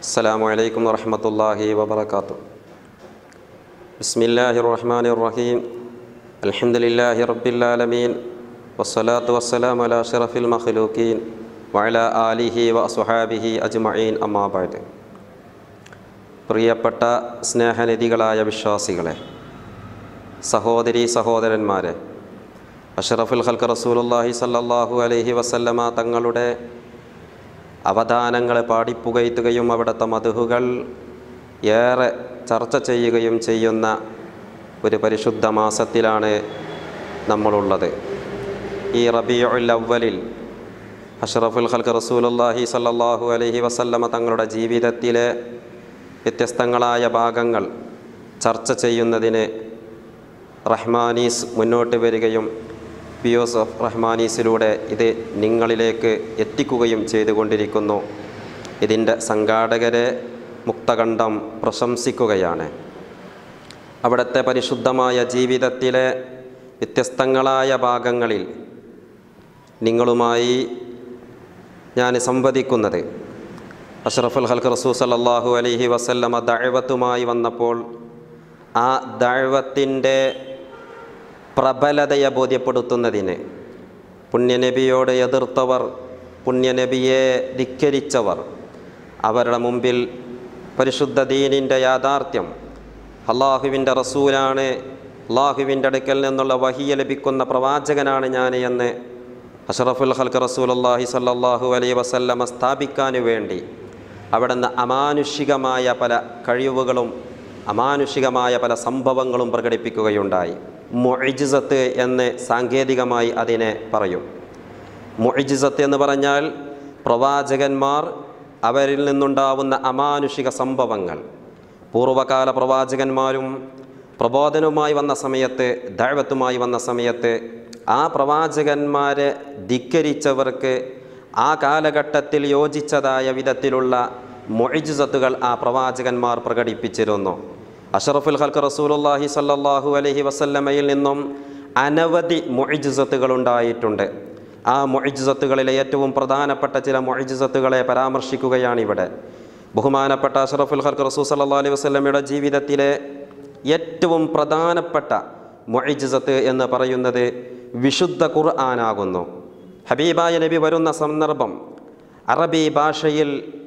السلام عليكم ورحمة الله وبركاته بسم الله الرحمن الرحيم الحمد لله رب العالمين والصلاة والسلام على أشرف المخلوقين وعلى آله وأصحابه أجمعين أما بعد പ്രിയപ്പെട്ട സ്നേഹനിധികളായ വിശ്വാസികളെ സഹോദരി സഹോദരന്മാരെ അഷറഫുൽ ഹൽക്ക് റസൂലുല്ലാഹി സല്ലല്ലാഹു അലൈഹി വസല്ലമ തങ്ങളുടെ അവദാനങ്ങളെ പാടിപ്പുകയറ്റുകയും അവിടുത്തെ മധുഹുകൾ ഏറെ ചർച്ച ചെയ്യുകയും ചെയ്യുന്ന ഒരു പരിശുദ്ധ മാസത്തിലാണ് നമ്മളുള്ളത് ഈ റബിയുൽ അവലിൽ അഷറഫുൽ ഖൽക്ക് റസൂലുല്ലാഹി സല്ലല്ലാഹു അലൈഹി വസല്ലമ തങ്ങളുടെ ജീവിതത്തിലെ വ്യത്യസ്തങ്ങളായ ഭാഗങ്ങൾ ചർച്ച ചെയ്യുന്നതിന് റഹ്മാനീസ് മുന്നോട്ട് വരികയും പി എസ് എഫ് റഹ്മാനീസിലൂടെ ഇത് നിങ്ങളിലേക്ക് എത്തിക്കുകയും ചെയ്തുകൊണ്ടിരിക്കുന്നു ഇതിൻ്റെ സംഘാടകരെ മുക്തകണ്ഠം പ്രശംസിക്കുകയാണ് അവിടുത്തെ പരിശുദ്ധമായ ജീവിതത്തിലെ വ്യത്യസ്തങ്ങളായ ഭാഗങ്ങളിൽ നിങ്ങളുമായി ഞാൻ സംവദിക്കുന്നത് അഷ്റഫുൽ ഹൽക്ക് റസൂ സല്ലാഹു അലൈഹി വസല്ലമ ദഴവത്തുമായി വന്നപ്പോൾ ആ ദഴവത്തിൻ്റെ പ്രബലതയെ ബോധ്യപ്പെടുത്തുന്നതിന് പുണ്യനബിയോട് എതിർത്തവർ പുണ്യനബിയെ ധിക്കരിച്ചവർ അവരുടെ മുമ്പിൽ പരിശുദ്ധ ദീനിൻ്റെ യാഥാർത്ഥ്യം അള്ളാഹുവിൻ്റെ റസൂലാണ് അള്ളാഹുവിൻ്റെ അടുക്കൽ നിന്നുള്ള വഹിയ ലഭിക്കുന്ന പ്രവാചകനാണ് ഞാൻ എന്ന് അഷറഫുൽ ഹൽക്ക് റസൂൽ അള്ളാഹി സല്ലാഹു അലൈ വസല്ലമ സ്ഥാപിക്കാൻ വേണ്ടി അവിടുന്ന് അമാനുഷികമായ പല കഴിവുകളും അമാനുഷികമായ പല സംഭവങ്ങളും പ്രകടിപ്പിക്കുകയുണ്ടായി മൊഴിജിസത്ത് എന്ന് സാങ്കേതികമായി അതിനെ പറയും മൊഴിജിസത്ത് എന്ന് പറഞ്ഞാൽ പ്രവാചകന്മാർ അവരിൽ നിന്നുണ്ടാവുന്ന അമാനുഷിക സംഭവങ്ങൾ പൂർവകാല പ്രവാചകന്മാരും പ്രബോധനവുമായി വന്ന സമയത്ത് ദൈവത്തുമായി വന്ന സമയത്ത് ആ പ്രവാചകന്മാരെ ധിക്കരിച്ചവർക്ക് ആ കാലഘട്ടത്തിൽ യോജിച്ചതായ വിധത്തിലുള്ള മൊഴിജുസത്തുകൾ ആ പ്രവാചകന്മാർ പ്രകടിപ്പിച്ചിരുന്നു അഷറഫുൽ ഹൽക്ക് റസൂലുല്ലാഹി സല്ലാഹു അലഹി വസല്ലമയിൽ നിന്നും അനവധി മൊഴിജുസത്തുകൾ ഉണ്ടായിട്ടുണ്ട് ആ മൊഴിജുസത്തുകളിലെ ഏറ്റവും പ്രധാനപ്പെട്ട ചില മൊഴിജുസത്തുകളെ പരാമർശിക്കുകയാണ് ഇവിടെ ബഹുമാനപ്പെട്ട അഷറഫുൽ ഹൽക്ക് റസൂ സല്ലാ അലൈഹി വസ്ലമയുടെ ജീവിതത്തിലെ ഏറ്റവും പ്രധാനപ്പെട്ട മൊഴിജുസത്ത് എന്ന് പറയുന്നത് വിശുദ്ധ ഖുർആനാകുന്നു ഹബീബായ നബി വരുന്ന സന്ദർഭം അറബി ഭാഷയിൽ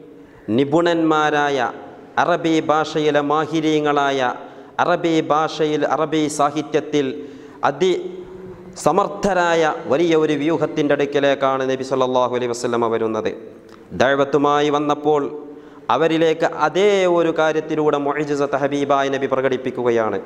നിപുണന്മാരായ അറബി ഭാഷയിലെ മാഹിര്യങ്ങളായ അറബി ഭാഷയിൽ അറബി സാഹിത്യത്തിൽ അതി സമർത്ഥരായ വലിയ ഒരു വ്യൂഹത്തിൻ്റെ അടുക്കിലേക്കാണ് നബി സല്ലാഹു അലൈഹി വസ്ലമ വരുന്നത് ദൈവത്തുമായി വന്നപ്പോൾ അവരിലേക്ക് അതേ ഒരു കാര്യത്തിലൂടെ മൊഴിജത്ത് ഹബീബായ നബി പ്രകടിപ്പിക്കുകയാണ്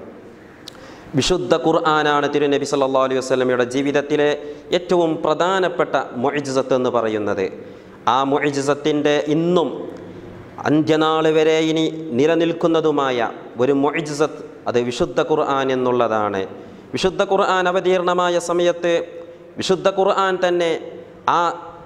വിശുദ്ധ ഖുർആനാണ് തിരുനബി സല്ലാ അലൈഹി വസ്ലമയുടെ ജീവിതത്തിലെ ഏറ്റവും പ്രധാനപ്പെട്ട മൊഴിജത്ത് എന്ന് പറയുന്നത് ആ മൊഴിജത്തിൻ്റെ ഇന്നും അന്ത്യനാൾ വരെ ഇനി നിലനിൽക്കുന്നതുമായ ഒരു മൊഴിജത്ത് അത് വിശുദ്ധ ഖുർആൻ എന്നുള്ളതാണ് വിശുദ്ധ ഖുർആൻ അവതീർണമായ സമയത്ത് വിശുദ്ധ ഖുർആൻ തന്നെ ആ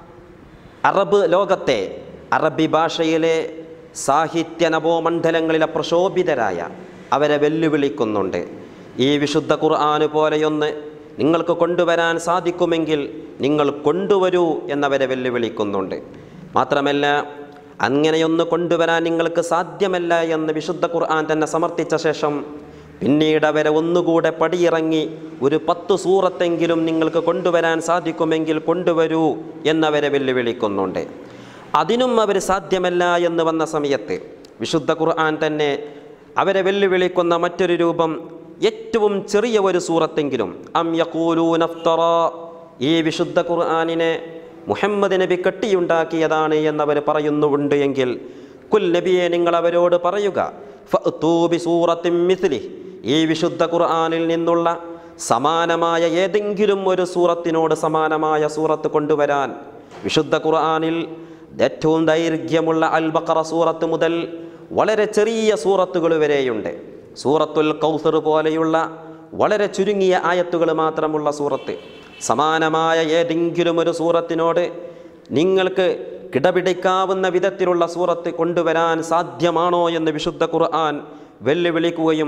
അറബ് ലോകത്തെ അറബി ഭാഷയിലെ സാഹിത്യ നവോമണ്ഡലങ്ങളിലെ പ്രശോഭിതരായ അവരെ വെല്ലുവിളിക്കുന്നുണ്ട് ഈ വിശുദ്ധ ഖുർആന് പോലെയൊന്ന് നിങ്ങൾക്ക് കൊണ്ടുവരാൻ സാധിക്കുമെങ്കിൽ നിങ്ങൾ കൊണ്ടുവരൂ എന്നവരെ വെല്ലുവിളിക്കുന്നുണ്ട് മാത്രമല്ല അങ്ങനെയൊന്ന് കൊണ്ടുവരാൻ നിങ്ങൾക്ക് സാധ്യമല്ല എന്ന് വിശുദ്ധ ഖുർആൻ തന്നെ സമർത്ഥിച്ച ശേഷം പിന്നീട് അവരെ ഒന്നുകൂടെ പടിയിറങ്ങി ഒരു പത്ത് സൂറത്തെങ്കിലും നിങ്ങൾക്ക് കൊണ്ടുവരാൻ സാധിക്കുമെങ്കിൽ കൊണ്ടുവരൂ എന്നവരെ വെല്ലുവിളിക്കുന്നുണ്ട് അതിനും അവർ സാധ്യമല്ല എന്ന് വന്ന സമയത്ത് വിശുദ്ധ ഖുർആൻ തന്നെ അവരെ വെല്ലുവിളിക്കുന്ന മറ്റൊരു രൂപം ഏറ്റവും ചെറിയ ഒരു സൂറത്തെങ്കിലും അം യഖൂലൂനഫ്തറ ഈ വിശുദ്ധ ഖുർആാനിനെ മുഹമ്മദ് നബി കെട്ടിയുണ്ടാക്കിയതാണ് എന്നവർ പറയുന്നുണ്ട് എങ്കിൽ കുൽ നബിയെ നിങ്ങൾ അവരോട് പറയുക മിഥ്ലി ഈ വിശുദ്ധ ഖുർആാനിൽ നിന്നുള്ള സമാനമായ ഏതെങ്കിലും ഒരു സൂറത്തിനോട് സമാനമായ സൂറത്ത് കൊണ്ടുവരാൻ വിശുദ്ധ ഖുർആാനിൽ ഏറ്റവും ദൈർഘ്യമുള്ള അൽ ബക്കറ സൂറത്ത് മുതൽ വളരെ ചെറിയ സൂറത്തുകൾ വരെയുണ്ട് സൂറത്തുൽ കൗസർ പോലെയുള്ള വളരെ ചുരുങ്ങിയ ആയത്തുകൾ മാത്രമുള്ള സൂറത്ത് സമാനമായ ഏതെങ്കിലും ഒരു സൂറത്തിനോട് നിങ്ങൾക്ക് കിടപിടിക്കാവുന്ന വിധത്തിലുള്ള സൂറത്ത് കൊണ്ടുവരാൻ സാധ്യമാണോ എന്ന് വിശുദ്ധ ഖുർആൻ വെല്ലുവിളിക്കുകയും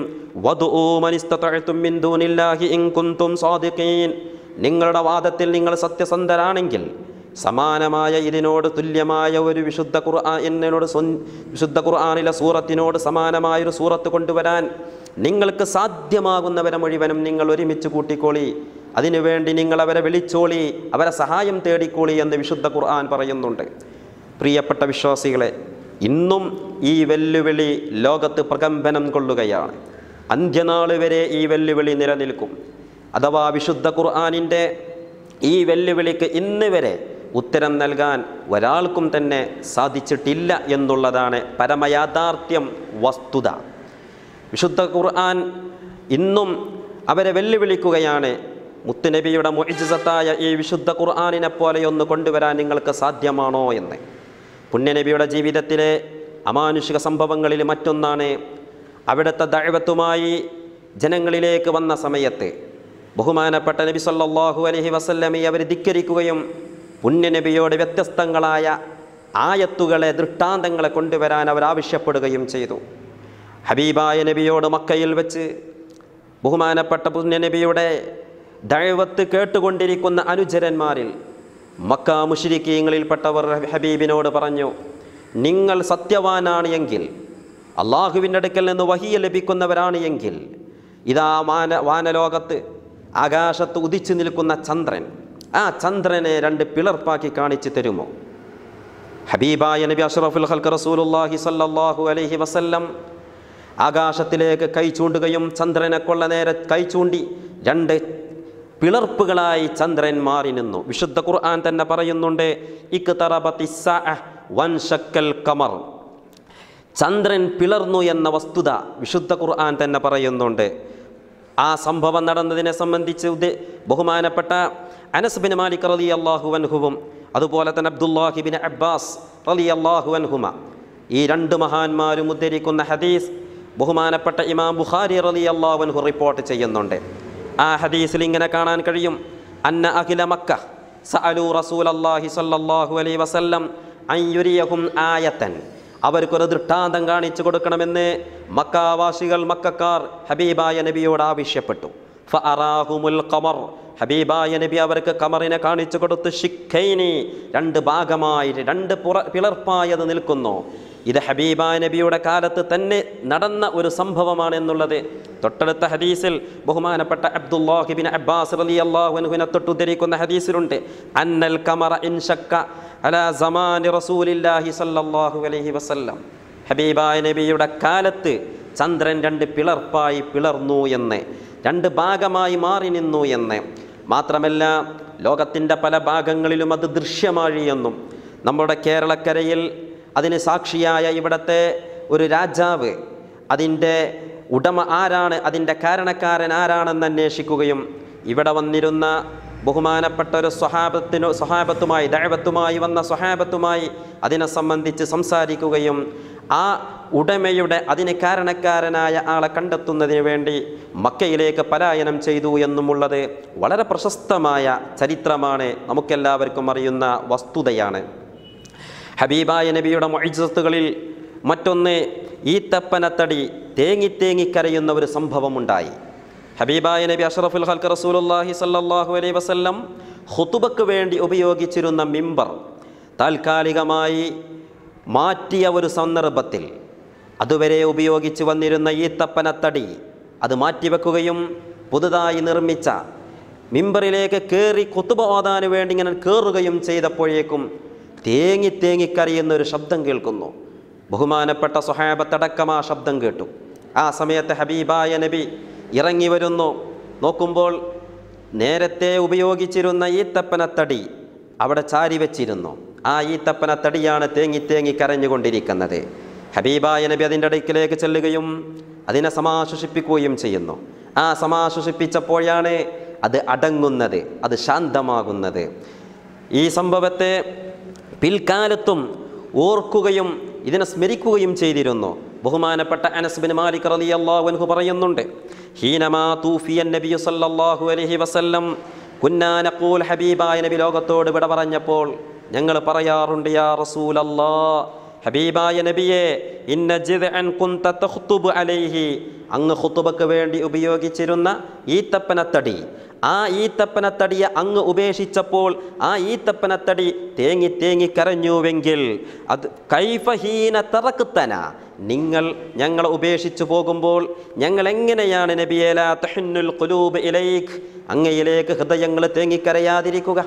നിങ്ങളുടെ വാദത്തിൽ നിങ്ങൾ സത്യസന്ധരാണെങ്കിൽ സമാനമായ ഇതിനോട് തുല്യമായ ഒരു വിശുദ്ധ ഖുർആൻ എന്നോട് സ്വ- വിശുദ്ധ ഖുർആനിലെ സൂറത്തിനോട് സമാനമായ ഒരു സൂറത്ത് കൊണ്ടുവരാൻ നിങ്ങൾക്ക് സാധ്യമാകുന്നവരെ മുഴുവനും നിങ്ങൾ ഒരുമിച്ച് കൂട്ടിക്കോളി അതിനുവേണ്ടി നിങ്ങൾ അവരെ വിളിച്ചോളി അവരെ സഹായം തേടിക്കോളി എന്ന് വിശുദ്ധ ഖുർആൻ പറയുന്നുണ്ട് പ്രിയപ്പെട്ട വിശ്വാസികളെ ഇന്നും ഈ വെല്ലുവിളി ലോകത്ത് പ്രകമ്പനം കൊള്ളുകയാണ് അന്ത്യനാൾ വരെ ഈ വെല്ലുവിളി നിലനിൽക്കും അഥവാ വിശുദ്ധ ഖുർആാനിൻ്റെ ഈ വെല്ലുവിളിക്ക് ഇന്ന് വരെ ഉത്തരം നൽകാൻ ഒരാൾക്കും തന്നെ സാധിച്ചിട്ടില്ല എന്നുള്ളതാണ് പരമയാഥാർത്ഥ്യം വസ്തുത വിശുദ്ധ ഖുർആൻ ഇന്നും അവരെ വെല്ലുവിളിക്കുകയാണ് മുത്തുനബിയുടെ മുഇജിസത്തായ ഈ വിശുദ്ധ ഖുർആാനിനെ പോലെയൊന്ന് കൊണ്ടുവരാൻ നിങ്ങൾക്ക് സാധ്യമാണോ എന്ന് പുണ്യനബിയുടെ ജീവിതത്തിലെ അമാനുഷിക സംഭവങ്ങളിൽ മറ്റൊന്നാണ് അവിടുത്തെ ദൈവത്തുമായി ജനങ്ങളിലേക്ക് വന്ന സമയത്ത് ബഹുമാനപ്പെട്ട നബി സല്ലല്ലാഹു അലൈഹി വസല്ലമയെ അവർ ധിക്കരിക്കുകയും പുണ്യനബിയോട് വ്യത്യസ്തങ്ങളായ ആയത്തുകളെ ദൃഷ്ടാന്തങ്ങളെ കൊണ്ടുവരാൻ അവർ ആവശ്യപ്പെടുകയും ചെയ്തു ഹബീബായ നബിയോട് മക്കയിൽ വെച്ച് ബഹുമാനപ്പെട്ട പുണ്യനബിയുടെ ദൈവത്ത് കേട്ടുകൊണ്ടിരിക്കുന്ന അനുചരന്മാരിൽ മക്ക മുഷിരിക്കീങ്ങളിൽപ്പെട്ടവർ ഹബീബിനോട് പറഞ്ഞു നിങ്ങൾ സത്യവാനാണ് എങ്കിൽ അള്ളാഹുവിൻ്റെ അടുക്കൽ നിന്ന് വഹിയ ലഭിക്കുന്നവരാണ് എങ്കിൽ ഇതാ വാന വാനലോകത്ത് ആകാശത്ത് ഉദിച്ചു നിൽക്കുന്ന ചന്ദ്രൻ ആ ചന്ദ്രനെ രണ്ട് പിളർപ്പാക്കി കാണിച്ചു തരുമോ ഹബീബായ നബി അഷ്റഫുൽ ഹൽക്ക് റസൂലുല്ലാഹി സല്ലല്ലാഹു അലൈഹി വസല്ലം ആകാശത്തിലേക്ക് കൈ ചൂണ്ടുകയും ചന്ദ്രനെ കൊള്ള നേരെ കൈ ചൂണ്ടി രണ്ട് പിളർപ്പുകളായി ചന്ദ്രൻ മാറി നിന്നു വിശുദ്ധ ഖുർആൻ തന്നെ പറയുന്നുണ്ട് ഇക്തറബത്തി സ്സഅ വൻഷക്കൽ കമർ ചന്ദ്രൻ പിളർന്നു എന്ന വസ്തുത വിശുദ്ധ ഖുർആൻ തന്നെ പറയുന്നുണ്ട് ആ സംഭവം നടന്നതിനെ സംബന്ധിച്ച് ഉദ്ദേ ബഹുമാനപ്പെട്ട അനസ് ബിൻ മാലിക് റലി അള്ളാഹു അൻഹുവും അതുപോലെ തന്നെ അബ്ദുല്ലാഹിബിൻ അബ്ബാസ് റലി അള്ളാഹു അൻഹുമ ഈ രണ്ട് മഹാന്മാരും ഉദ്ധരിക്കുന്ന ഹദീസ് ബഹുമാനപ്പെട്ട ഇമാം ബുഖാരി റലി അള്ളാഹു അൻഹു റിപ്പോർട്ട് ചെയ്യുന്നുണ്ട് ആ ഹദീസിൽ ഇങ്ങനെ കാണാൻ കഴിയും അന്ന അഖില മക്ക സഅലു റസൂൽ അള്ളാഹി സല്ലല്ലാഹു അലൈഹി വസല്ലം അൻ യുരിയഹും ആയത്തൻ അവർക്കൊരു ദൃഷ്ടാന്തം കാണിച്ചു കൊടുക്കണമെന്ന് മക്കാവാസികൾ മക്കാർ ഹബീബായ നബിയോട് ആവശ്യപ്പെട്ടു ഫഅറാഹുമുൽ ഖമർ ഹബീബായ നബി അവർക്ക് കമറിനെ കാണിച്ചു കൊടുത്ത് ഷിഖൈനി രണ്ട് ഭാഗമായി രണ്ട് പുറ പിളർപ്പായത് നിൽക്കുന്നു ഇത് ഹബീബായ നബിയുടെ കാലത്ത് തന്നെ നടന്ന ഒരു സംഭവമാണ് എന്നുള്ളത് തൊട്ടടുത്ത ഹദീസിൽ ബഹുമാനപ്പെട്ട അബ്ദുല്ലാഹിബിൻ അബ്ബാസ് റലി അള്ളാഹുനുവിനെ തൊട്ടുദ്ധരിക്കുന്ന ഹദീസിലുണ്ട് അന്നൽ കമറ ഇൻഷക്ക അല സമാനി റസൂലില്ലാഹി സല്ലല്ലാഹു അലൈഹി വസല്ലം ഹബീബായ നബിയുടെ കാലത്ത് ചന്ദ്രൻ രണ്ട് പിളർപ്പായി പിളർന്നു എന്ന് രണ്ട് ഭാഗമായി മാറി നിന്നു എന്ന് മാത്രമല്ല ലോകത്തിൻ്റെ പല ഭാഗങ്ങളിലും അത് ദൃശ്യമായി എന്നും നമ്മുടെ കേരളക്കരയിൽ അതിന് സാക്ഷിയായ ഇവിടുത്തെ ഒരു രാജാവ് അതിൻ്റെ ഉടമ ആരാണ് അതിൻ്റെ കാരണക്കാരൻ ആരാണെന്ന് അന്വേഷിക്കുകയും ഇവിടെ വന്നിരുന്ന ബഹുമാനപ്പെട്ട ഒരു സ്വഹാബത്തിനോ സ്വഹാബത്തുമായി ദൈവത്തുമായി വന്ന സ്വഹാബത്തുമായി അതിനെ സംബന്ധിച്ച് സംസാരിക്കുകയും ആ ഉടമയുടെ അതിന് കാരണക്കാരനായ ആളെ കണ്ടെത്തുന്നതിന് വേണ്ടി മക്കയിലേക്ക് പലായനം ചെയ്തു എന്നുമുള്ളത് വളരെ പ്രശസ്തമായ ചരിത്രമാണ് നമുക്കെല്ലാവർക്കും അറിയുന്ന വസ്തുതയാണ് ഹബീബായ നബിയുടെ മൊഴിസത്തുകളിൽ മറ്റൊന്ന് ഈത്തപ്പനത്തടി തേങ്ങി തേങ്ങിക്കരയുന്ന ഒരു സംഭവമുണ്ടായി ഹബീബായ നബി അഷറഫുൽ ഹൽക്ക് റസൂലുല്ലാഹി സല്ലല്ലാഹു അലൈഹി വസല്ലം ഹുതുബക്ക് വേണ്ടി ഉപയോഗിച്ചിരുന്ന മിമ്പർ താൽക്കാലികമായി മാറ്റിയ ഒരു സന്ദർഭത്തിൽ അതുവരെ ഉപയോഗിച്ച് വന്നിരുന്ന ഈത്തപ്പനത്തടി അത് മാറ്റിവെക്കുകയും പുതുതായി നിർമ്മിച്ച മിമ്പറിലേക്ക് കയറി കുത്തുബ ഓതാൻ വേണ്ടി ഇങ്ങനെ കയറുകയും ചെയ്തപ്പോഴേക്കും തേങ്ങി തേങ്ങിക്കരയുന്ന ഒരു ശബ്ദം കേൾക്കുന്നു ബഹുമാനപ്പെട്ട സ്വഹാബത്തടക്കം ആ ശബ്ദം കേട്ടു ആ സമയത്ത് ഹബീബായ നബി ഇറങ്ങി വരുന്നു നോക്കുമ്പോൾ നേരത്തെ ഉപയോഗിച്ചിരുന്ന ഈത്തപ്പനത്തടി അവിടെ ചാരി വെച്ചിരുന്നു ആ ഈത്തപ്പനത്തടിയാണ് തേങ്ങി തേങ്ങി കരഞ്ഞുകൊണ്ടിരിക്കുന്നത് ഹബീബായ നബി അതിൻ്റെ അടുക്കിലേക്ക് ചെല്ലുകയും അതിനെ സമാശ്വസിപ്പിക്കുകയും ചെയ്യുന്നു ആ സമാശ്വസിപ്പിച്ചപ്പോഴാണ് അത് അടങ്ങുന്നത് അത് ശാന്തമാകുന്നത് ഈ സംഭവത്തെ പിൽക്കാലത്തും ഓർക്കുകയും ഇതിനെ സ്മരിക്കുകയും ചെയ്തിരുന്നു ബഹുമാനപ്പെട്ട അനസ് ബിൻ മാലിക് റളിയല്ലാഹു അൻഹു പറയുന്നുണ്ട് ഹീനമാ തൂഫിയൻ നബി സല്ലല്ലാഹു അലൈഹി വസല്ലം കുന്നാ നഖൂൽ ഹബീബായ നബി ലോകത്തോട് വിട പറഞ്ഞപ്പോൾ ഞങ്ങൾ പറയാറുണ്ട് യാ റസൂലല്ലാ ഹബീബായ നബിയെ ഇന്ന ജിദ്അൻ കുന്ത തഖ്തുബു അലൈഹി അങ്ങ് ഹുത്തുബക്ക് വേണ്ടി ഉപയോഗിച്ചിരുന്ന ഈത്തപ്പനത്തടി ആ ഈത്തപ്പനത്തടിയെ അങ്ങ് ഉപേക്ഷിച്ചപ്പോൾ ആ ഈത്തപ്പനത്തടി തേങ്ങി തേങ്ങി കരഞ്ഞുവെങ്കിൽ അത് കൈഫഹീന തറക്കുത്തന നിങ്ങൾ ഞങ്ങളെ ഉപേക്ഷിച്ചു പോകുമ്പോൾ ഞങ്ങൾ എങ്ങനെയാണ് നബിയേല തഹന്നുൽ ഖുലൂബ് ഇലൈക്ക് അങ്ങയിലേക്ക് ഹൃദയങ്ങൾ തേങ്ങിക്കരയാതിരിക്കുക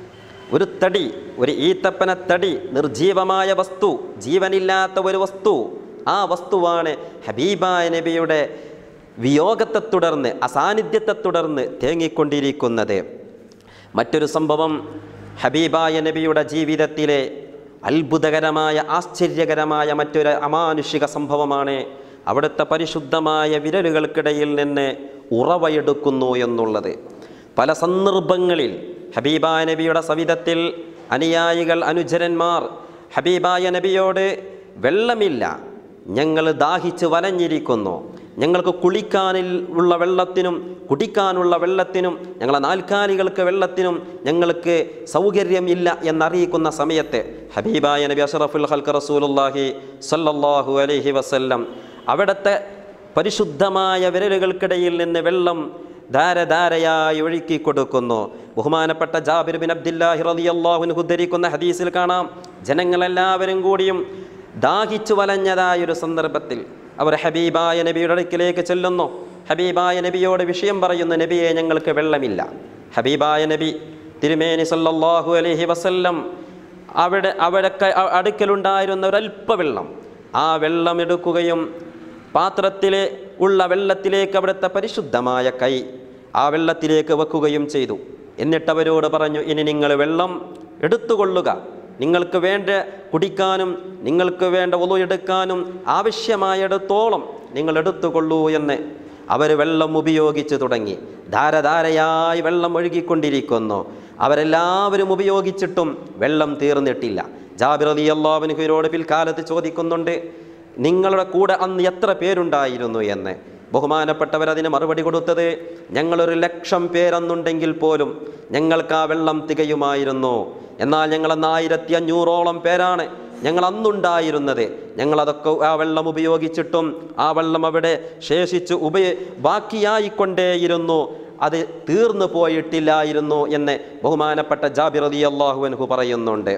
ഒരു തടി ഒരു ഈത്തപ്പന തടി നിർജീവമായ വസ്തു ജീവനില്ലാത്ത ഒരു വസ്തു ആ വസ്തുവാണ് ഹബീബായ നബിയുടെ വിയോഗത്തെ തുടർന്ന് അസാന്നിധ്യത്തെ തുടർന്ന് തേങ്ങിക്കൊണ്ടിരിക്കുന്നത് മറ്റൊരു സംഭവം ഹബീബായ നബിയുടെ ജീവിതത്തിലെ അത്ഭുതകരമായ ആശ്ചര്യകരമായ മറ്റൊരു അമാനുഷിക സംഭവമാണ് അവിടുത്തെ പരിശുദ്ധമായ വിരലുകൾക്കിടയിൽ നിന്ന് ഉറവയെടുക്കുന്നു എന്നുള്ളത് പല സന്ദർഭങ്ങളിൽ ഹബീബായ നബിയുടെ സവിധത്തിൽ അനുയായികൾ അനുചരന്മാർ ഹബീബായ നബിയോട് വെള്ളമില്ല ഞങ്ങൾ ദാഹിച്ച് വലഞ്ഞിരിക്കുന്നു ഞങ്ങൾക്ക് കുളിക്കാനിൽ ഉള്ള വെള്ളത്തിനും കുടിക്കാനുള്ള വെള്ളത്തിനും ഞങ്ങളെ നാൽക്കാലികൾക്ക് വെള്ളത്തിനും ഞങ്ങൾക്ക് സൗകര്യമില്ല എന്നറിയിക്കുന്ന സമയത്ത് ഹബീബായ നബി അഷറഫുൽ ഹൽക്ക് റസൂലുല്ലാഹി സല്ലല്ലാഹു അലൈഹി വസല്ലം അവിടുത്തെ പരിശുദ്ധമായ വിരലുകൾക്കിടയിൽ നിന്ന് വെള്ളം ധാരധാരയായി ഒഴുക്കി കൊടുക്കുന്നു ബഹുമാനപ്പെട്ട ജാബിർ ബിൻ അബ്ദില്ലാഹി റളിയല്ലാഹുവിന് ഉദ്ധരിക്കുന്ന ഹദീസിൽ കാണാം ജനങ്ങളെല്ലാവരും കൂടിയും ദാഹിച്ചു വലഞ്ഞതായൊരു സന്ദർഭത്തിൽ അവർ ഹബീബായ നബിയുടെ അടുക്കിലേക്ക് ചെല്ലുന്നു ഹബീബായ നബിയോട് വിഷയം പറയുന്നു നബിയെ ഞങ്ങൾക്ക് വെള്ളമില്ല ഹബീബായ നബി തിരുമേനി സല്ലല്ലാഹു അലൈഹി വസല്ലം അവിടെ അവിടെ അടുക്കലുണ്ടായിരുന്ന ഒരല്പ വെള്ളം ആ വെള്ളം എടുക്കുകയും പാത്രത്തിലെ ഉള്ള വെള്ളത്തിലേക്ക് അവിടുത്തെ പരിശുദ്ധമായ കൈ ആ വെള്ളത്തിലേക്ക് വെക്കുകയും ചെയ്തു എന്നിട്ട് അവരോട് പറഞ്ഞു ഇനി നിങ്ങൾ വെള്ളം എടുത്തുകൊള്ളുക നിങ്ങൾക്ക് വേണ്ട കുടിക്കാനും നിങ്ങൾക്ക് വേണ്ട ഒലു എടുക്കാനും ആവശ്യമായിടത്തോളം നിങ്ങൾ എടുത്തുകൊള്ളൂ എന്ന് അവർ വെള്ളം ഉപയോഗിച്ച് തുടങ്ങി ധാരധാരയായി വെള്ളം ഒഴുകിക്കൊണ്ടിരിക്കുന്നു അവരെല്ലാവരും ഉപയോഗിച്ചിട്ടും വെള്ളം തീർന്നിട്ടില്ല ജാബിർ അലി അള്ളാഹുവിനോട് പിൽക്കാലത്ത് ചോദിക്കുന്നുണ്ട് നിങ്ങളുടെ കൂടെ അന്ന് എത്ര പേരുണ്ടായിരുന്നു എന്ന് ബഹുമാനപ്പെട്ടവർ അതിന് മറുപടി കൊടുത്തത് ഞങ്ങളൊരു ലക്ഷം പേരെന്നുണ്ടെങ്കിൽ പോലും ഞങ്ങൾക്ക് ആ വെള്ളം തികയുമായിരുന്നു എന്നാൽ ഞങ്ങൾ ആയിരത്തി അഞ്ഞൂറോളം പേരാണ് ഞങ്ങൾ അന്നുണ്ടായിരുന്നത് ഞങ്ങളതൊക്കെ ആ വെള്ളം ഉപയോഗിച്ചിട്ടും ആ വെള്ളം അവിടെ ശേഷിച്ച് ഉപയ ബാക്കിയായിക്കൊണ്ടേയിരുന്നു അത് തീർന്നു പോയിട്ടില്ലായിരുന്നു എന്ന് ബഹുമാനപ്പെട്ട ജാബിർ അലി അള്ളാഹുവൻഹു പറയുന്നുണ്ട്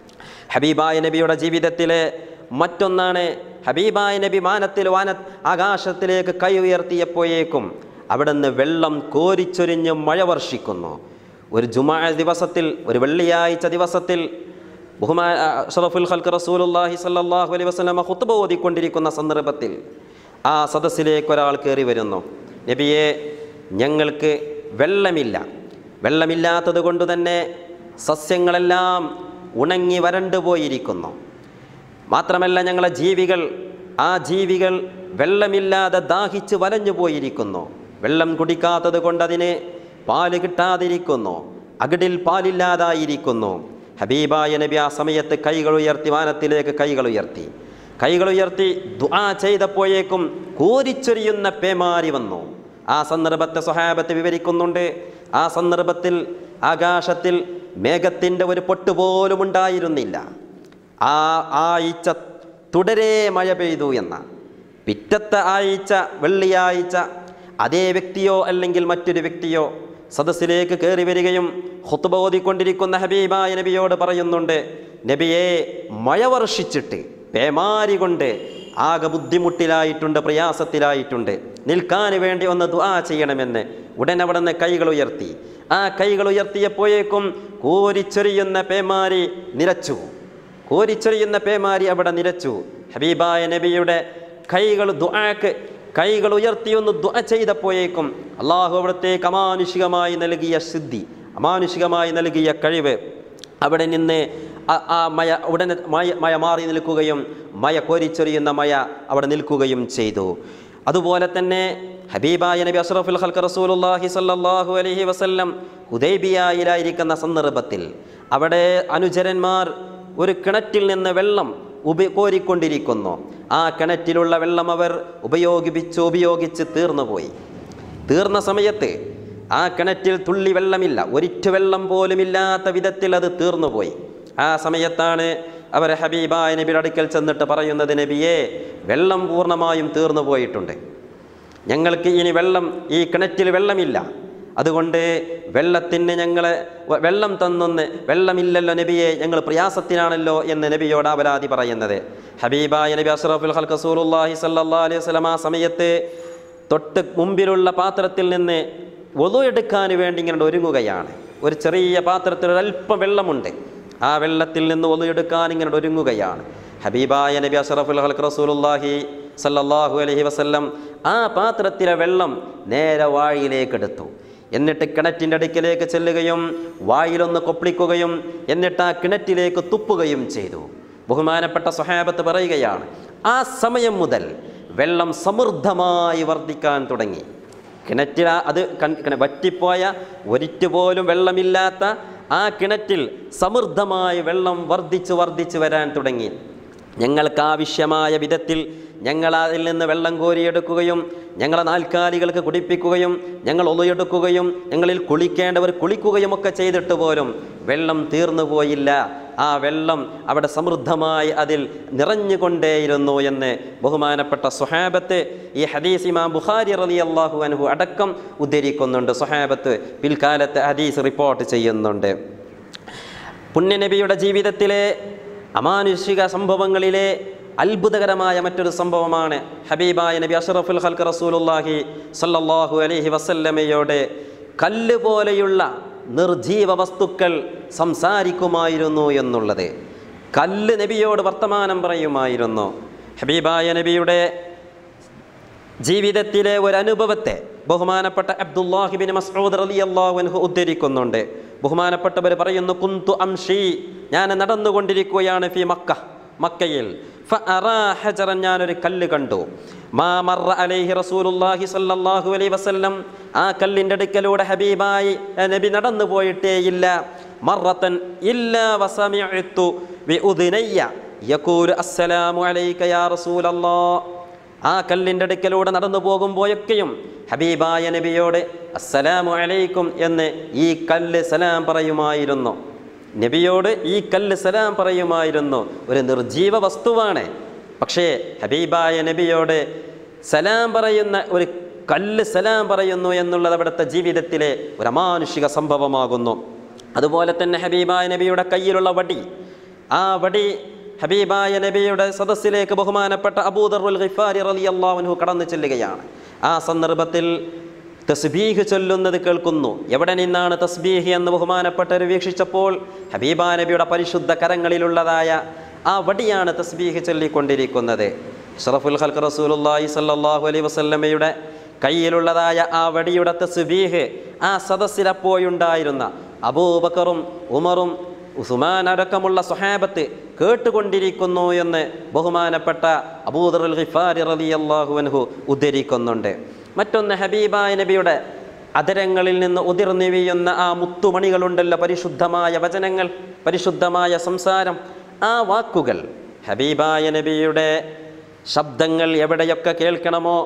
ഹബീബായ നബിയുടെ ജീവിതത്തിലെ മറ്റൊന്നാണ് ഹബീബായ നബി മാനത്തിൽ വാന ആകാശത്തിലേക്ക് കൈ ഉയർത്തിയപ്പോഴേക്കും അവിടുന്ന് വെള്ളം കോരിച്ചൊരിഞ്ഞ് മഴ വർഷിക്കുന്നു ഒരു ജുമാ ദിവസത്തിൽ ഒരു വെള്ളിയാഴ്ച ദിവസത്തിൽ ബഹുമാ ഷറഫുൽ ഖൽക്ക് റസൂലുല്ലാഹി സല്ലല്ലാഹു അലൈഹി വസല്ലമ ഖുത്ബ ഓതിക്കൊണ്ടിരിക്കുന്ന സന്ദർഭത്തിൽ ആ സദസ്സിലേക്ക് ഒരാൾ കയറി വരുന്നു നബിയെ ഞങ്ങൾക്ക് വെള്ളമില്ല വെള്ളമില്ലാത്തത് കൊണ്ട് തന്നെ സസ്യങ്ങളെല്ലാം ഉണങ്ങി വരണ്ടു പോയിരിക്കുന്നു മാത്രമല്ല ഞങ്ങളെ ജീവികൾ ആ ജീവികൾ വെള്ളമില്ലാതെ ദാഹിച്ച് വലഞ്ഞു പോയിരിക്കുന്നു വെള്ളം കുടിക്കാത്തത് കൊണ്ട് അതിന് പാല് കിട്ടാതിരിക്കുന്നു അകിടിൽ പാലില്ലാതായിരിക്കുന്നു ഹബീബായ നബി ആ സമയത്ത് കൈകൾ ഉയർത്തി വാനത്തിലേക്ക് കൈകൾ ഉയർത്തി കൈകൾ ഉയർത്തി ദുആ ചെയ്തപ്പോഴേക്കും കോരിച്ചൊരിയുന്ന പേമാരി വന്നു ആ സന്ദർഭത്തെ സ്വഹാബത്ത് വിവരിക്കുന്നുണ്ട് ആ സന്ദർഭത്തിൽ ആകാശത്തിൽ മേഘത്തിൻ്റെ ഒരു പൊട്ടുപോലും ഉണ്ടായിരുന്നില്ല ആ ആഴ്ച തുടരെ മഴ പെയ്തു എന്ന പിറ്റത്തെ ആഴ്ച വെള്ളിയാഴ്ച അതേ വ്യക്തിയോ അല്ലെങ്കിൽ മറ്റൊരു വ്യക്തിയോ സദസ്സിലേക്ക് കയറി വരികയും ഹുത്തുബ ഓതിക്കൊണ്ടിരിക്കുന്ന ഹബീബായ നബിയോട് പറയുന്നുണ്ട് നബിയെ മഴ വർഷിച്ചിട്ട് പേമാരി കൊണ്ട് ആകെ ബുദ്ധിമുട്ടിലായിട്ടുണ്ട് പ്രയാസത്തിലായിട്ടുണ്ട് നിൽക്കാൻ വേണ്ടി ഒന്ന് ദുആ ചെയ്യണമെന്ന് ഉടൻ അവിടെ നിന്ന് കൈകൾ ഉയർത്തി ആ കൈകൾ ഉയർത്തിയപ്പോഴേക്കും കോരിച്ചൊരിയുന്ന പേമാരി നിരച്ചു കോരിച്ചൊരിയുന്ന പേമാരി അവിടെ നിരച്ചു ഹബീബായ നബിയുടെ കൈകൾ ദുആക്ക് കൈകൾ ഉയർത്തിയൊന്ന് ദുആ ചെയ്തപ്പോഴേക്കും അള്ളാഹു അവിടത്തേക്ക് അമാനുഷികമായി നൽകിയ സിദ്ധി അമാനുഷികമായി നൽകിയ കഴിവ് അവിടെ നിന്ന് ആ- ആ മയ ഉടനെ മയ മയ മാറി നിൽക്കുകയും മയ കോരിച്ചൊരിയുന്ന മയ അവിടെ നിൽക്കുകയും ചെയ്തു അതുപോലെ തന്നെ ഹബീബായ നബി അഷ്റഫുൽ ഖൽക്ക് റസൂലുള്ളാഹി സ്വല്ലല്ലാഹു അലൈഹി വസല്ലം ഹുദൈബിയായിലായിരിക്കുന്ന സന്ദർഭത്തിൽ അവിടെ അനുചരന്മാർ ഒരു കിണറ്റിൽ നിന്ന് വെള്ളം ഉപ കോരിക്കൊണ്ടിരിക്കുന്നു ആ കിണറ്റിലുള്ള വെള്ളം അവർ ഉപയോഗിപ്പിച്ച് ഉപയോഗിച്ച് തീർന്നുപോയി തീർന്ന സമയത്ത് ആ കിണറ്റിൽ തുള്ളി വെള്ളമില്ല ഒരിറ്റു വെള്ളം പോലും ഇല്ലാത്ത വിധത്തിൽ അത് തീർന്നുപോയി ആ സമയത്താണ് അവർ ഹബീബായ നബിയുടെ അടുക്കൽ ചെന്നിട്ട് പറയുന്നത് നബിയെ വെള്ളം പൂർണ്ണമായും തീർന്നു പോയിട്ടുണ്ട് ഞങ്ങൾക്ക് ഇനി വെള്ളം ഈ കിണറ്റിൽ വെള്ളമില്ല അതുകൊണ്ട് വെള്ളത്തിന് ഞങ്ങളെ വ- വെള്ളം തന്നൊന്ന് വെള്ളമില്ലല്ലോ നബിയെ ഞങ്ങൾ പ്രയാസത്തിനാണല്ലോ എന്ന് നബിയോട് അപരാധി പറയുന്നത് ഹബീബായ നബി അഷ്റഫുൽ ഖൽഖ് റസൂലുള്ളാഹി സ്വല്ലല്ലാഹു അലൈഹി വസല്ലം ആ സമയത്ത് തൊട്ട് മുമ്പിലുള്ള പാത്രത്തിൽ നിന്ന് ഒതു എടുക്കാൻ വേണ്ടി ഇങ്ങനെ ഒരുങ്ങുകയാണ് ഒരു ചെറിയ പാത്രത്തിൽ ഒരല്പം വെള്ളമുണ്ട് ആ വെള്ളത്തിൽ നിന്ന് ഒതു എടുക്കാൻ ഇങ്ങനെ ഒരുങ്ങുകയാണ് ഹബീബായ നബി അഷ്റഫുൽ ഖൽഖ് റസൂലുള്ളാഹി സല്ലല്ലാഹു അലൈഹി വസല്ലം ആ പാത്രത്തിലെ വെള്ളം നേരെ വായിലേക്ക് എടുത്തു എന്നിട്ട് കിണറ്റിൻ്റെ അടുക്കിലേക്ക് ചെല്ലുകയും വായിലൊന്ന് കൊപ്പിളിക്കുകയും എന്നിട്ട് ആ കിണറ്റിലേക്ക് തുപ്പുകയും ചെയ്തു ബഹുമാനപ്പെട്ട സ്വഹാബത്ത് പറയുകയാണ് ആ സമയം മുതൽ വെള്ളം സമൃദ്ധമായി വർദ്ധിക്കാൻ തുടങ്ങി കിണറ്റിൽ ആ- അത് കൺ- കിണ- വറ്റിപ്പോയ ഒരിറ്റ് പോലും വെള്ളമില്ലാത്ത ആ കിണറ്റിൽ സമൃദ്ധമായി വെള്ളം വർദ്ധിച്ച് വർദ്ധിച്ച് വരാൻ തുടങ്ങി ഞങ്ങൾക്ക് ആവശ്യമായ വിധത്തിൽ ഞങ്ങൾ അതിൽ നിന്ന് വെള്ളം കോരിയെടുക്കുകയും ഞങ്ങളെ നാൽക്കാലികൾക്ക് കുടിപ്പിക്കുകയും ഞങ്ങൾ ഒളിയെടുക്കുകയും ഞങ്ങളിൽ കുളിക്കേണ്ടവർ കുളിക്കുകയും ഒക്കെ ചെയ്തിട്ട് പോലും വെള്ളം തീർന്നു പോയില്ല ആ വെള്ളം അവിടെ സമൃദ്ധമായി അതിൽ നിറഞ്ഞുകൊണ്ടേയിരുന്നു എന്ന് ബഹുമാനപ്പെട്ട സുഹാബത്ത് ഈ ഹദീസ് ഇമാം ബുഖാരി റലി അള്ളാഹു അനുഹു അടക്കം ഉദ്ധരിക്കുന്നുണ്ട് സുഹാബത്ത് പിൽക്കാലത്ത് ഹദീസ് റിപ്പോർട്ട് ചെയ്യുന്നുണ്ട് പുണ്യനബിയുടെ ജീവിതത്തിലെ അമാനുഷിക സംഭവങ്ങളിലെ അത്ഭുതകരമായ മറ്റൊരു സംഭവമാണ് ഹബീബായ നബി അഷറഫുൽ ഹൽക്ക് റസൂലുല്ലാഹി സല്ലല്ലാഹു അലൈഹി വസല്ലമയോട് കല്ല് പോലെയുള്ള നിർജീവ വസ്തുക്കൾ സംസാരിക്കുമായിരുന്നു എന്നുള്ളത് കല്ല് നബിയോട് വർത്തമാനം പറയുമായിരുന്നു ഹബീബായ നബിയുടെ ജീവിതത്തിലെ ഒരു അനുഭവത്തെ ബഹുമാനപ്പെട്ട അബ്ദുല്ലാഹിബിൻ മസ്ഊദ് റളിയല്ലാഹു അൻഹു ഉദ്ധരിക്കുന്നുണ്ട് ബഹുമാനപ്പെട്ടവർ പറയുന്നു കുന്തു അംഷി ഞാൻ നടന്നുകൊണ്ടിരിക്കുകയാണ് ഫി മക്ക മക്കയിൽ ഫഅറാ ഹജറൻ ഞാനൊരു കല്ല് കണ്ടു മാ മറ അലൈഹി റസൂലുള്ളാഹി സ്വല്ലല്ലാഹു അലൈഹി വസല്ലം ആ കല്ലിൻ്റെ അടുക്കലൂടെ ഹബീബായി ഏ, നബി നടന്നു പോയിട്ടേയില്ല മറത്തൻ ഇല്ലാ വസമിഅതു ബി ഉദ്നയ്യ യഖൂലു അസ്സലാമു അലൈക യാ റസൂലല്ലാഹ് ആ കല്ലിൻ്റെ അടുക്കലൂടെ നടന്നു പോകുമ്പോഴൊക്കെയും ഹബീബായ നബിയോട് അസ്സലാമു അലൈക്കും എന്ന് ഈ കല്ല് സലാം പറയുമായിരുന്നു നബിയോട് ഈ കല്ല് സലാം പറയുമായിരുന്നു ഒരു നിർജീവ വസ്തുവാണ് പക്ഷേ ഹബീബായ നബിയോട് സലാം പറയുന്ന ഒരു കല്ല് സലാം പറയുന്നു എന്നുള്ളത് അവിടുത്തെ ജീവിതത്തിലെ ഒരു അമാനുഷിക സംഭവമാകുന്നു അതുപോലെ തന്നെ ഹബീബായ നബിയുടെ കയ്യിലുള്ള വടി ആ വടി ഹബീബായ നബിയുടെ സദസ്സിലേക്ക് ബഹുമാനപ്പെട്ട അബൂദറുൽ ഖിഫാരി റളിയല്ലാഹു അൻഹു കടന്നു ചെല്ലുകയാണ് ആ സന്ദർഭത്തിൽ തസ്ബീഹ് ചൊല്ലുന്നത് കേൾക്കുന്നു എവിടെ നിന്നാണ് തസ്ബീഹ് എന്ന് ബഹുമാനപ്പെട്ടവർ വീക്ഷിച്ചപ്പോൾ ഹബീബാ നബിയുടെ പരിശുദ്ധ കരങ്ങളിലുള്ളതായ ആ വടിയാണ് തസ്ബീഹ് ചൊല്ലിക്കൊണ്ടിരിക്കുന്നത് ഷറഫുൽ ഖൽഖ് റസൂലുള്ളാഹി സ്വല്ലല്ലാഹു അലൈഹി വസല്ലമയുടെ കയ്യിലുള്ളതായ ആ വടിയുടെ തസ്ബീഹ് ആ സദസ്സിലപ്പോഴുണ്ടായിരുന്ന അബൂബക്കറും ഉമറും ഉസ്മാൻ അടക്കമുള്ള സ്വഹാബത്ത് കേട്ടുകൊണ്ടിരിക്കുന്നു എന്ന് ബഹുമാനപ്പെട്ട അബൂദറുൽ ഖിഫാരി റളിയല്ലാഹു അൻഹു ഉദ്ധരിക്കുന്നുണ്ട് മറ്റൊന്ന് ഹബീബായ നബിയുടെ അതരങ്ങളിൽ നിന്ന് ഉതിർന്നു വീഴുന്ന ആ മുത്തുമണികളുണ്ടല്ലോ പരിശുദ്ധമായ വചനങ്ങൾ പരിശുദ്ധമായ സംസാരം ആ വാക്കുകൾ ഹബീബായ നബിയുടെ ശബ്ദങ്ങൾ എവിടെയൊക്കെ കേൾക്കണമോ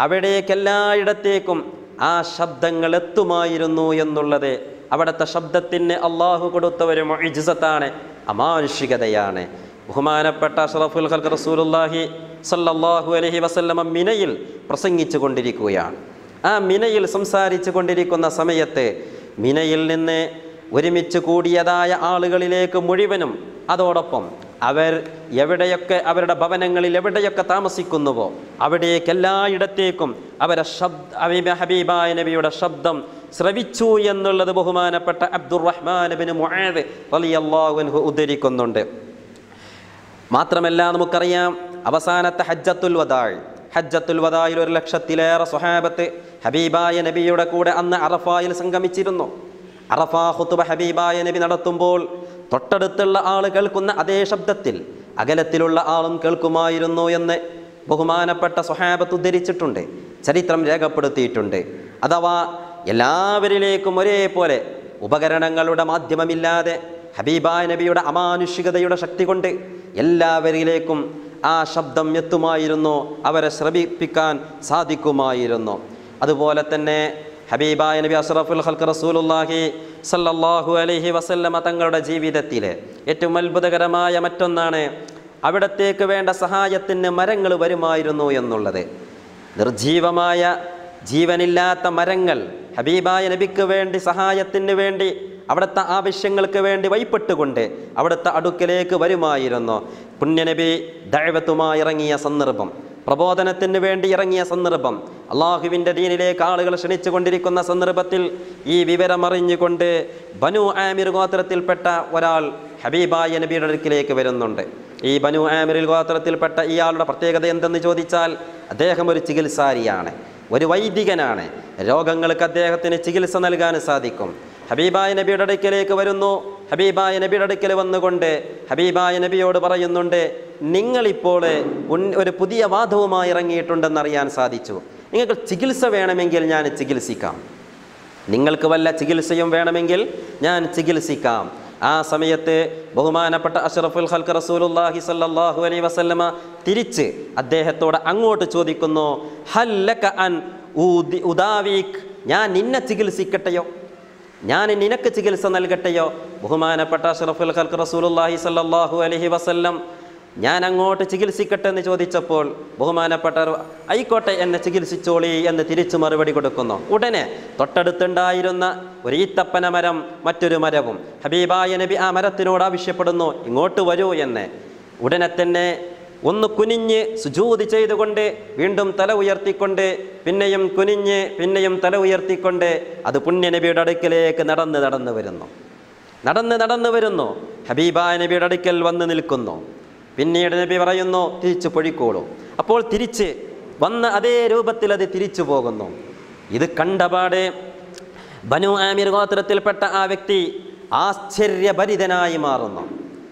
അവിടേക്കെല്ലായിടത്തേക്കും ആ ശബ്ദങ്ങൾ എത്തുമായിരുന്നു എന്നുള്ളത് അവിടുത്തെ ശബ്ദത്തിന് അള്ളാഹു കൊടുത്ത ഒരു മൊഴിജിസത്താണ് അമാനുഷികതയാണ് ബഹുമാനപ്പെട്ട അഷ്റഫുൽ ഖൽഖ് റസൂലുള്ളാഹി സല്ലല്ലാഹു അലൈഹി വസല്ലമ മിനയിൽ പ്രസംഗിച്ചു കൊണ്ടിരിക്കുകയാണ് ആ മിനയിൽ സംസാരിച്ചു കൊണ്ടിരിക്കുന്ന സമയത്ത് മിനയിൽ നിന്ന് ഒരുമിച്ച് കൂടിയതായ ആളുകളിലേക്ക് മുഴുവനും അതോടൊപ്പം അവർ എവിടെയൊക്കെ അവരുടെ ഭവനങ്ങളിൽ എവിടെയൊക്കെ താമസിക്കുന്നുവോ അവിടേക്ക് എല്ലായിടത്തേക്കും അവരെ ശബ്ദ ഹബീബ ഹബീബായ നബിയുടെ ശബ്ദം ശ്രവിച്ചു എന്നുള്ളത് ബഹുമാനപ്പെട്ട അബ്ദുറഹ്മാൻ ബിൻ മുആദ് റളിയല്ലാഹു അൻഹു ഉദ്ധരിക്കുന്നുണ്ട് മാത്രമല്ല നമുക്കറിയാം അവസാനത്തെ ഹജ്ജത്തുൽ വദാഴ് ഹജ്ജത്തുൽ വദായിൽ ഒരു ലക്ഷത്തിലേറെ സ്വഹാബത്ത് ഹബീബായ നബിയുടെ കൂടെ അന്ന് അറഫായിൽ സംഗമിച്ചിരുന്നു അറഫ ഹുത്തുബ ഹബീബായ നബി നടത്തുമ്പോൾ തൊട്ടടുത്തുള്ള ആൾ കേൾക്കുന്ന അതേ ശബ്ദത്തിൽ അകലത്തിലുള്ള ആളും കേൾക്കുമായിരുന്നു എന്ന് ബഹുമാനപ്പെട്ട സ്വഹാബത്ത് ഉദ്ധരിച്ചിട്ടുണ്ട് ചരിത്രം രേഖപ്പെടുത്തിയിട്ടുണ്ട് അഥവാ എല്ലാവരിലേക്കും ഒരേപോലെ ഉപകരണങ്ങളുടെ മാധ്യമമില്ലാതെ ഹബീബായ നബിയുടെ അമാനുഷികതയുടെ ശക്തി കൊണ്ട് എല്ലാവരിലേക്കും ആ ശബ്ദം എത്തുമായിരുന്നു അവരെ ശ്രമിപ്പിക്കാൻ സാധിക്കുമായിരുന്നു അതുപോലെ തന്നെ ഹബീബായ നബി അഷ്റഫുൽ ഖൽക്ക് റസൂലുള്ളാഹി സല്ലല്ലാഹു അലൈഹി വസല്ലമ തങ്ങളുടെ ജീവിതത്തിലെ ഏറ്റവും അത്ഭുതകരമായ മറ്റൊന്നാണ് അവിടത്തേക്ക് വേണ്ട സഹായത്തിന് മരങ്ങൾ വരുമായിരുന്നു എന്നുള്ളത് നിർജീവമായ ജീവനില്ലാത്ത മരങ്ങൾ ഹബീബായ നബിക്ക് വേണ്ടി സഹായത്തിന് വേണ്ടി അവിടുത്തെ ആവശ്യങ്ങൾക്ക് വേണ്ടി വൈപ്പെട്ടുകൊണ്ട് അവിടുത്തെ അടുക്കലേക്ക് വരുമായിരുന്നു പുണ്യനബി ദൈവത്തുമായി ഇറങ്ങിയ സന്ദർഭം പ്രബോധനത്തിന് വേണ്ടി ഇറങ്ങിയ സന്ദർഭം അള്ളാഹുവിൻ്റെ ദീനിലേക്ക് ആളുകൾ ക്ഷണിച്ചുകൊണ്ടിരിക്കുന്ന സന്ദർഭത്തിൽ ഈ വിവരമറിഞ്ഞുകൊണ്ട് ബനു ആമിർ ഗോത്രത്തിൽപ്പെട്ട ഒരാൾ ഹബീബായ നബിയുടെ അടുക്കിലേക്ക് വരുന്നുണ്ട് ഈ ബനു ആമിറിൽ ഗോത്രത്തിൽപ്പെട്ട ഇയാളുടെ പ്രത്യേകത എന്തെന്ന് ചോദിച്ചാൽ അദ്ദേഹം ഒരു ചികിത്സാരിയാണ് ഒരു വൈദികനാണ് രോഗങ്ങൾക്ക് അദ്ദേഹത്തിന് ചികിത്സ നൽകാൻ സാധിക്കും ഹബീബായ നബിയുടെ അടുക്കലേക്ക് വരുന്നു ഹബീബായ നബിയുടെ അടുക്കൽ വന്നുകൊണ്ട് ഹബീബായ നബിയോട് പറയുന്നുണ്ട് നിങ്ങളിപ്പോൾ ഉൻ- ഒരു പുതിയ വാദവുമായി ഇറങ്ങിയിട്ടുണ്ടെന്ന് അറിയാൻ സാധിച്ചു നിങ്ങൾക്ക് ചികിത്സ വേണമെങ്കിൽ ഞാൻ ചികിത്സിക്കാം നിങ്ങൾക്ക് വല്ല ചികിത്സയും വേണമെങ്കിൽ ഞാൻ ചികിത്സിക്കാം ആ സമയത്ത് ബഹുമാനപ്പെട്ട അഷ്റഫുൽ ഹൽക്ക് റസൂലുല്ലാഹി സല്ലല്ലാഹു അലൈഹി വസല്ലമ തിരിച്ച് അദ്ദേഹത്തോട് അങ്ങോട്ട് ചോദിക്കുന്നു ഹല്ലക അൻ ഊദി- ഉദാവീക് ഞാൻ നിന്നെ ചികിത്സിക്കട്ടെയോ ഞാൻ നിനക്ക് ചികിത്സ നൽകട്ടെയോ ബഹുമാനപ്പെട്ട അഷ്റഫുൽ ഹൽക്ക് റസൂലുല്ലാഹി സല്ലല്ലാഹു അലൈഹി വസല്ലം ഞാൻ അങ്ങോട്ട് ചികിത്സിക്കട്ടെ എന്ന് ചോദിച്ചപ്പോൾ ബഹുമാനപ്പെട്ട ആയിക്കോട്ടെ എന്നെ ചികിത്സിച്ചോളി എന്ന് തിരിച്ചു മറുപടി കൊടുക്കുന്നു ഉടനെ തൊട്ടടുത്തുണ്ടായിരുന്ന ഒരു ഈത്തപ്പന മരം മറ്റൊരു മരവും ഹബീബായ നബി ആ മരത്തിനോട് ആവശ്യപ്പെടുന്നു ഇങ്ങോട്ട് വരൂ എന്ന് ഉടനെ തന്നെ ഒന്ന് കുനിഞ്ഞ് സുജൂതി ചെയ്തുകൊണ്ട് വീണ്ടും തല ഉയർത്തിക്കൊണ്ട് പിന്നെയും കുനിഞ്ഞ് പിന്നെയും തല ഉയർത്തിക്കൊണ്ട് അത് പുണ്യനബിയുടെ അടുക്കലേക്ക് നടന്ന് നടന്നു വരുന്നു നടന്ന് നടന്നു വരുന്നു ഹബീബായ നബിയുടെ അടുക്കൽ വന്ന് നിൽക്കുന്നു പിന്നീട് നബി പറയുന്നു തിരിച്ചു പൊഴിക്കോളൂ അപ്പോൾ തിരിച്ച് വന്ന അതേ രൂപത്തിൽ അത് തിരിച്ചു പോകുന്നു ഇത് കണ്ടപാട് ബനു ആമിർ ഗോത്രത്തിൽപ്പെട്ട ആ വ്യക്തി ആശ്ചര്യഭരിതനായി മാറുന്നു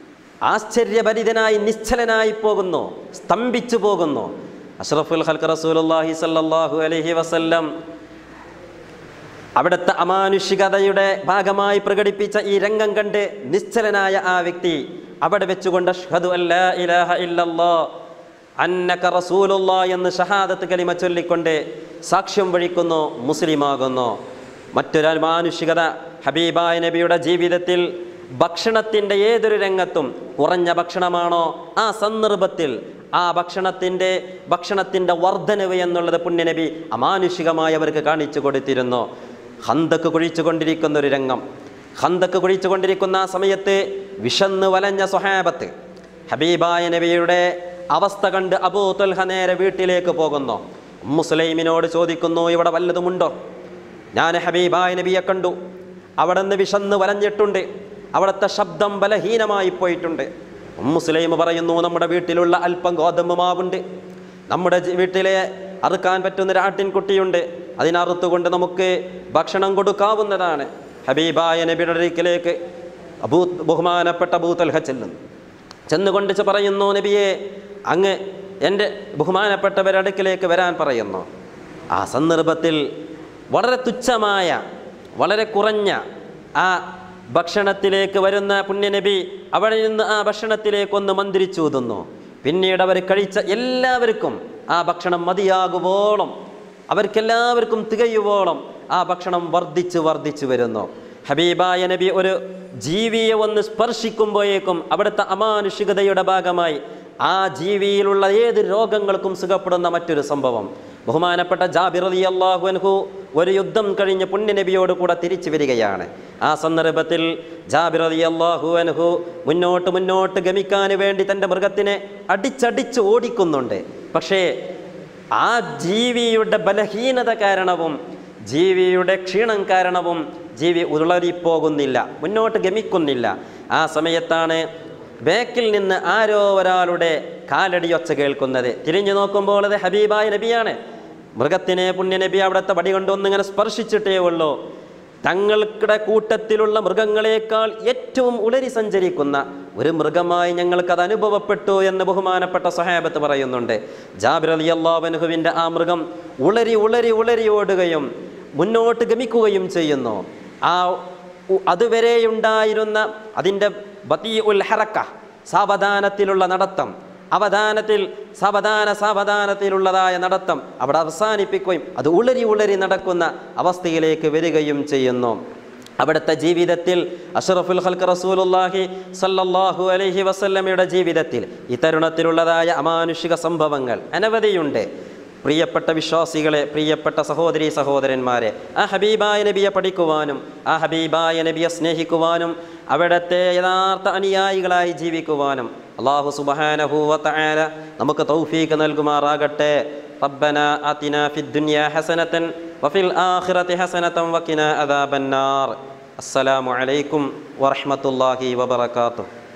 ആശ്ചര്യഭരിതനായി നിശ്ചലനായി പോകുന്നു സ്തംഭിച്ചു പോകുന്നു അഷ്റഫുൽ ഹൽക്ക് റസൂലുള്ളാഹി സല്ലല്ലാഹു അലൈഹി വസല്ലം അവിടുത്തെ അമാനുഷികതയുടെ ഭാഗമായി പ്രകടിപ്പിച്ച ഈ രംഗം കണ്ട് നിശ്ചലനായ ആ വ്യക്തി അവിടെ വെച്ചുകൊണ്ട് അഷ്ഹദു അല്ലാ ഇലാഹ ഇല്ലല്ലാ അന്നക റസൂലുള്ളാ എന്ന് ഷഹാദത്ത് കലിമ ചൊല്ലിക്കൊണ്ട് സാക്ഷ്യം വഴിക്കുന്നു മുസ്ലിമാകുന്നു മറ്റൊരു അമാനുഷികത ഹബീബായ നബിയുടെ ജീവിതത്തിൽ ഭക്ഷണത്തിൻ്റെ ഏതൊരു രംഗത്തും കുറഞ്ഞ ഭക്ഷണമാണോ ആ സന്ദർഭത്തിൽ ആ ഭക്ഷണത്തിൻ്റെ ഭക്ഷണത്തിൻ്റെ വർധനവ് എന്നുള്ളത് പുണ്യനബി അമാനുഷികമായി അവർക്ക് കാണിച്ചു കൊടുത്തിരുന്നു ഹന്തക്ക് കുഴിച്ചുകൊണ്ടിരിക്കുന്ന ഒരു രംഗം ഹന്തക്ക് കുഴിച്ചുകൊണ്ടിരിക്കുന്ന ആ സമയത്ത് വിശന്ന് വലഞ്ഞ സ്വഹാബത്ത് ഹബീബായ നബിയുടെ അവസ്ഥ കണ്ട് അബൂ തുൽഹ നേരെ വീട്ടിലേക്ക് പോകുന്നു മുസ്ലൈമിനോട് ചോദിക്കുന്നു ഇവിടെ വല്ലതുമുണ്ടോ ഞാൻ ഹബീബായ നബിയെ കണ്ടു അവിടെ നിന്ന് വിശന്ന് വലഞ്ഞിട്ടുണ്ട് അവിടുത്തെ ശബ്ദം ബലഹീനമായി പോയിട്ടുണ്ട് മുസ്ലിം പറയുന്നു നമ്മുടെ വീട്ടിലുള്ള അല്പം ഗോതമ്പ് മാവുണ്ട് നമ്മുടെ ജി- വീട്ടിലെ അറുക്കാൻ പറ്റുന്ന ഒരു ആട്ടിൻകുട്ടിയുണ്ട് അതിനറുത്തുകൊണ്ട് നമുക്ക് ഭക്ഷണം കൊടുക്കാവുന്നതാണ് ഹബീബായ നബിയുടെ അടുക്കിലേക്ക് അബൂ ബഹുമാനപ്പെട്ട അബൂതൽഹ ചെല്ലുന്നു ചെന്നുകൊണ്ട് ചെ- പറയുന്നു നബിയെ അങ്ങ് എൻ്റെ ബഹുമാനപ്പെട്ടവരുടെ അടുക്കിലേക്ക് വരാൻ പറയുന്നു ആ സന്ദർഭത്തിൽ വളരെ തുച്ഛമായ വളരെ കുറഞ്ഞ ആ ഭക്ഷണത്തിലേക്ക് വരുന്ന പുണ്യനബി അവിടെ നിന്ന് ആ ഭക്ഷണത്തിലേക്കൊന്ന് മന്ത്രിച്ചൂതുന്നു പിന്നീട് അവർ കഴിച്ച എല്ലാവർക്കും ആ ഭക്ഷണം മതിയാകുവോളം അവർക്കെല്ലാവർക്കും തികയുവോളം ആ ഭക്ഷണം വർദ്ധിച്ച് വർദ്ധിച്ചു വരുന്നു ഹബീബായ നബി ഒരു ജീവിയെ ഒന്ന് സ്പർശിക്കുമ്പോഴേക്കും അവിടുത്തെ അമാനുഷികതയുടെ ഭാഗമായി ആ ജീവിയിലുള്ള ഏത് രോഗങ്ങൾക്കും സുഖപ്പെടുന്ന മറ്റൊരു സംഭവം ബഹുമാനപ്പെട്ട ജാബിർ അലി അള്ളാഹു അൻഹു ഒരു യുദ്ധം കഴിഞ്ഞ് പുണ്യനബിയോട് കൂടെ തിരിച്ചു വരികയാണ് ആ സന്ദർഭത്തിൽ ജാബിർ അലി അള്ളാഹു അൻഹു മുന്നോട്ട് മുന്നോട്ട് ഗമിക്കാൻ വേണ്ടി തൻ്റെ മൃഗത്തിനെ അടിച്ചടിച്ച് ഓടിക്കുന്നുണ്ട് പക്ഷേ ആ ജീവിയുടെ ബലഹീനത കാരണവും ജീവിയുടെ ക്ഷീണം കാരണവും ജീവി ഉളറിപ്പോകുന്നില്ല മുന്നോട്ട് ഗമിക്കുന്നില്ല ആ സമയത്താണ് ബേക്കിൽ നിന്ന് ആരോ ഒരാളുടെ കാലടിയൊച്ച കേൾക്കുന്നത് തിരിഞ്ഞു നോക്കുമ്പോൾ അത് ഹബീബായ നബിയാണ് മൃഗത്തിനെ പുണ്യനബി അവിടുത്തെ വടി കൊണ്ടൊന്നിങ്ങനെ സ്പർശിച്ചിട്ടേ ഉള്ളൂ തങ്ങളുടെ കൂട്ടത്തിലുള്ള മൃഗങ്ങളെക്കാൾ ഏറ്റവും ഉളരി സഞ്ചരിക്കുന്ന ഒരു മൃഗമായി ഞങ്ങൾക്കത് അനുഭവപ്പെട്ടു എന്ന് ബഹുമാനപ്പെട്ട സഹാബത്ത് പറയുന്നുണ്ട് ജാബിർ അലി അള്ളാഹുവിൻ്റെ ആ മൃഗം ഉളരി ഉളരി ഉളരി ഓടുകയും മുന്നോട്ട് ഗമിക്കുകയും ചെയ്യുന്നു ആ ഉ- അതുവരെയുണ്ടായിരുന്ന അതിൻ്റെ ബത്തി ഉൽ ഹറക്ക സാവധാനത്തിലുള്ള നടത്തം അവധാനത്തിൽ സാവധാന സാവധാനത്തിലുള്ളതായ നടത്തം അവിടെ അവസാനിപ്പിക്കുകയും അത് ഉളരി ഉളരി നടക്കുന്ന അവസ്ഥയിലേക്ക് വരികയും ചെയ്യുന്നു അവിടുത്തെ ജീവിതത്തിൽ അഷറഫുൽ ഹൽക്ക് റസൂലുല്ലാഹി സല്ലല്ലാഹു അലൈഹി വസല്ലമയുടെ ജീവിതത്തിൽ ഈ തരുണത്തിലുള്ളതായ അമാനുഷിക സംഭവങ്ങൾ അനവധിയുണ്ട് പ്രിയപ്പെട്ട വിശ്വാസികളെ പ്രിയപ്പെട്ട സഹോദരി സഹോദരന്മാരെ ആ ഹബീബായ നബിയെ പഠിക്കുവാനും ആ ഹബീബായ നബിയെ സ്നേഹിക്കുവാനും അവിടുത്തെ യഥാർത്ഥ അനുയായികളായി ജീവിക്കുവാനും അള്ളാഹു സുബഹാനഹൂവത്തആല നമുക്ക് തൗഫീക്ക് നൽകുമാറാകട്ടെ റബ്ബന ആതിന ഫിദ്ദുനിയ ഹസനതൻ വഫിൽ ആഖിറതി ഹസനതൻ വഖിന അദാബന്നാർ അസ്സലാമു അലൈക്കും വറഹ്മത്തുള്ളാഹി വബറകാതുഹു